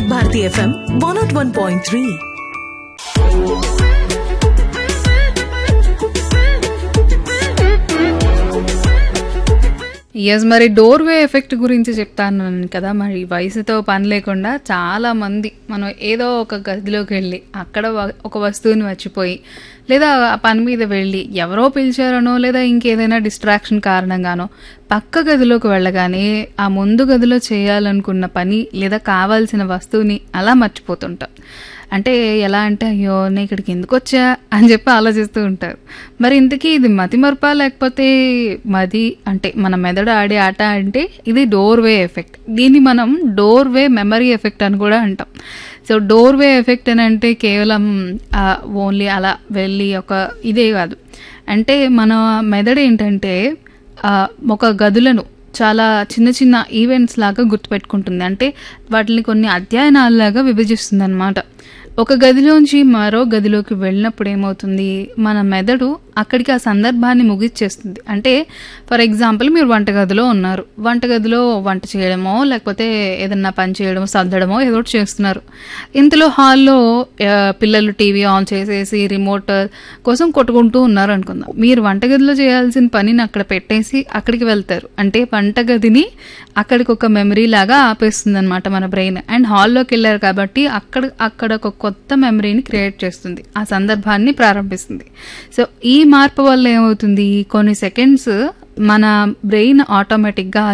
Vividh Bharati FM one nought one point three ఎస్ మరి doorway effect గురించి చెప్తాను కదా మరి వయసుతో పని లేకుండా చాలా మంది మనం ఏదో ఒక గదిలోకి వెళ్ళి అక్కడ వ- ఒక వస్తువుని మర్చిపోయి లేదా ఆ పని మీద వెళ్ళి ఎవరో పిలిచారనో లేదా ఇంకేదైనా డిస్ట్రాక్షన్ కారణంగానో పక్క గదిలోకి వెళ్ళగానే ఆ ముందు గదిలో చేయాలనుకున్న పని లేదా కావాల్సిన వస్తువుని అలా మర్చిపోతుంటాం అంటే ఎలా అంటే అయ్యో నేను ఇక్కడికి ఎందుకు వచ్చా అని చెప్పి ఆలోచిస్తూ ఉంటారు మరి ఇంతకీ ఇది మతిమరపా లేకపోతే మది అంటే మన మెదడు ఆడే ఆట అంటే ఇది డోర్వే ఎఫెక్ట్ దీన్ని మనం డోర్వే మెమరీ ఎఫెక్ట్ అని కూడా అంటాం సో డోర్వే ఎఫెక్ట్ అని అంటే కేవలం ఓన్లీ అలా వెళ్ళి ఒక ఇదే కాదు అంటే మన మెదడు ఏంటంటే ఆ, ఒక గదులను చాలా చిన్న చిన్న ఈవెంట్స్ లాగా గుర్తుపెట్టుకుంటుంది అంటే వాటిని కొన్ని అధ్యయనాలలాగా విభజిస్తుంది అనమాట ఒక గదిలోంచి మరో గదిలోకి వెళ్ళినప్పుడు ఏమవుతుంది మన మెదడు అక్కడికి ఆ సందర్భాన్ని ముగిచ్చేస్తుంది అంటే ఫర్ ఎగ్జాంపుల్ మీరు వంటగదిలో ఉన్నారు వంటగదిలో వంట చేయడమో లేకపోతే ఏదన్నా పని చేయడమో సర్దడమో ఏదో ఒకటి చేస్తున్నారు ఇంతలో హాల్లో ఆ, పిల్లలు టీవీ ఆన్ చేసేసి రిమోట్ కోసం కొట్టుకుంటూ ఉన్నారు అనుకుందాం మీరు వంటగదిలో చేయాల్సిన పనిని అక్కడ పెట్టేసి అక్కడికి వెళ్తారు అంటే వంటగదిని అక్కడికి ఒక మెమరీ లాగా ఆపేస్తుంది అనమాట మన బ్రెయిన్ అండ్ హాల్లోకి వెళ్ళారు కాబట్టి అక్కడ అక్కడ ఒక కొత్త మెమరీని క్రియేట్ చేస్తుంది ఆ సందర్భాన్ని ప్రారంభిస్తుంది సో ఈ మార్పు వల్ల ఏమవుతుంది కొన్ని సెకండ్స్ మన బ్రెయిన్ ఆటోమేటిక్గా